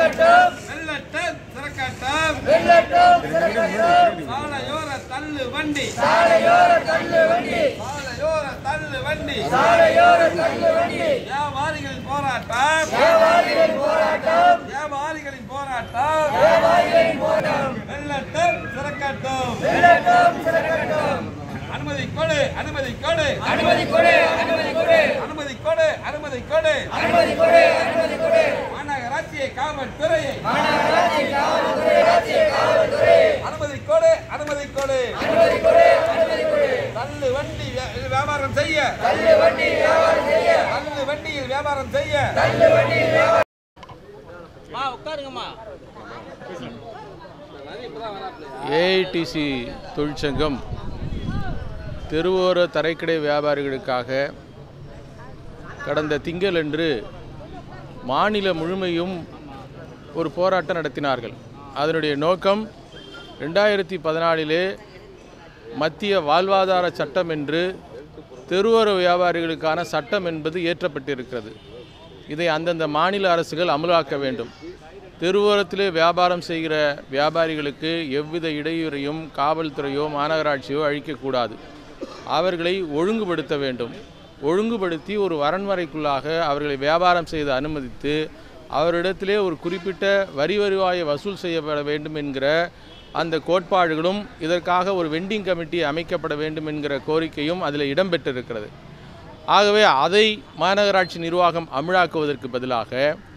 வெள்ளட்டம் சிறக்கட்டம் சாலையோர தள்ளு வண்டி சாலையோர தள்ளு வண்டி வியாபாரிகளின் போராட்டம் வியாபாரிகளின் போராட்டம் வெள்ளட்டம் சிறக்கட்டும் அனுமதி கொடு அனுமதி கொடு அனுமதி கொடு அனுமதி கொடு அனுமதி கொடு அனுமதி கொடு அனுமதி கொடு அனுமதி கொடு மாநகராட்சியை காவல்துறையை மாநகராட்சி காவல்துறை ராஜ்ய காவல்துறை அனுமதி கொடு அனுமதி கொடு அனுமதி கொடு அனுமதி கொடு தள்ளு வண்டி வியா- வியாபாரம் செய்ய தள்ளு வண்டி வியாபாரம் செய்ய தள்ளு வண்டியில் வியாபாரம் செய்ய தள்ளு வண்டி வியாபாரம் ஏஐடிசி தொழிற்சங்கம் தெருவோர தரைக்கடை வியாபாரிகளுக்காக கடந்த திங்களன்று மாநிலம் முழுமையும் ஒரு போராட்டம் நடத்தினார்கள் அதனுடைய நோக்கம் ரெண்டாயிரத்தி பதினாலிலே மத்திய வாழ்வாதார சட்டம் என்று தெருவோர வியாபாரிகளுக்கான சட்டம் என்பது இயற்றப்பட்டிருக்கிறது இதை அந்தந்த மாநில அரசுகள் அமலாக்க வேண்டும் தெருவோரத்திலே வியாபாரம் செய்கிற வியாபாரிகளுக்கு எவ்வித இடையூறையும் காவல்துறையோ மாநகராட்சியோ அழிக்கக்கூடாது அவர்களை ஒழுங்குபடுத்த வேண்டும் ஒழுங்குபடுத்தி ஒரு வரன்முறைக்குள்ளாக அவர்களை வியாபாரம் செய்து அனுமதித்து அவரிடத்திலே ஒரு குறிப்பிட்ட வரி வருவாயை வசூல் செய்யப்பட வேண்டும் என்கிற அந்த கோட்பாடுகளும் இதற்காக ஒரு வெண்டிங் கமிட்டி அமைக்கப்பட வேண்டும் என்கிற கோரிக்கையும் அதில் இடம்பெற்றிருக்கிறது ஆகவே அதை மாநகராட்சி நிர்வாகம் அமலாக்குவதற்கு பதிலாக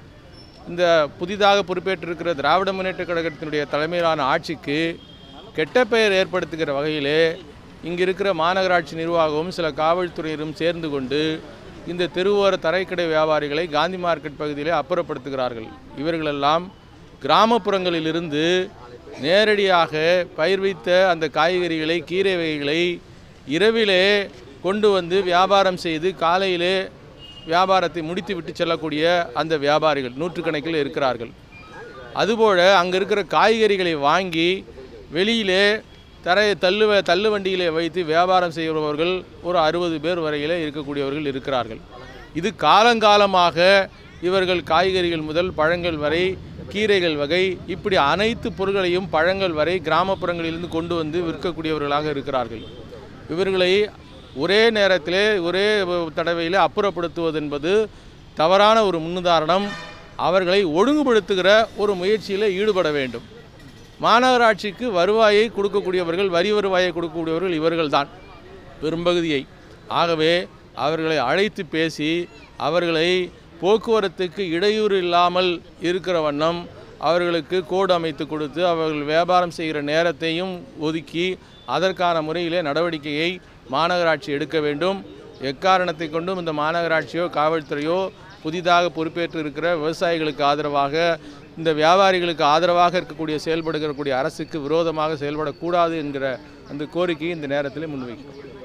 இந்த புதிதாக பொறுப்பேற்றிருக்கிற திராவிட முன்னேற்ற கழகத்தினுடைய தலைமையிலான ஆட்சிக்கு கெட்ட பெயர் ஏற்படுத்துகிற வகையிலே இங்கு இருக்கிற மாநகராட்சி நிர்வாகமும் சில காவல்துறையினரும் சேர்ந்து கொண்டு இந்த தெருவோர தரைக்கடை வியாபாரிகளை காந்தி மார்க்கெட் பகுதியிலே அப்புறப்படுத்துகிறார்கள் இவர்களெல்லாம் கிராமப்புறங்களிலிருந்து நேரடியாக பயிர் வைத்த அந்த காய்கறிகளை கீரை வகைகளை இரவிலே கொண்டு வந்து வியாபாரம் செய்து காலையிலே வியாபாரத்தை முடித்துவிட்டு செல்லக்கூடிய அந்த வியாபாரிகள் நூற்றுக்கணக்கில் இருக்கிறார்கள் அதுபோல் அங்கே இருக்கிற காய்கறிகளை வாங்கி வெளியிலே தரை தள்ளு தள்ளு வண்டியிலே வைத்து வியாபாரம் செய்கிறவர்கள் ஒரு அறுபது பேர் வரையிலே இருக்கக்கூடியவர்கள் இருக்கிறார்கள் இது காலங்காலமாக இவர்கள் காய்கறிகள் முதல் பழங்கள் வரை கீரைகள் வகை இப்படி அனைத்து பொருட்களையும் பழங்கள் வரை கிராமப்புறங்களிலிருந்து கொண்டு வந்து விற்கக்கூடியவர்களாக இருக்கிறார்கள் இவர்களை ஒரே நேரத்திலே ஒரே தடவையில் அப்புறப்படுத்துவது என்பது தவறான ஒரு முன்னுதாரணம் அவர்களை ஒழுங்குபடுத்துகிற ஒரு முயற்சியில் ஈடுபட வேண்டும் மாநகராட்சிக்கு வருவாயை கொடுக்கக்கூடியவர்கள் வரி வருவாயை கொடுக்கக்கூடியவர்கள் இவர்கள்தான் பெரும்பகுதியை ஆகவே அவர்களை அழைத்து பேசி அவர்களை போக்குவரத்துக்கு இடையூறு இல்லாமல் இருக்கிற வண்ணம் அவர்களுக்கு கோடு அமைத்து கொடுத்து அவர்கள் வியாபாரம் செய்கிற நேரத்தையும் ஒதுக்கி அதற்கான முறையிலே நடவடிக்கையை மாநகராட்சி எடுக்க வேண்டும் எக்காரணத்தை கொண்டும் இந்த மாநகராட்சியோ காவல்துறையோ புதிதாக பொறுப்பேற்று இருக்கிற விவசாயிகளுக்கு ஆதரவாக இந்த வியாபாரிகளுக்கு ஆதரவாக இருக்கக்கூடிய செயல்படுகிறக்கூடிய அரசுக்கு விரோதமாக செயல்படக்கூடாது என்கிற அந்த கோரிக்கையை இந்த நேரத்தில் முன்வைக்கிறோம்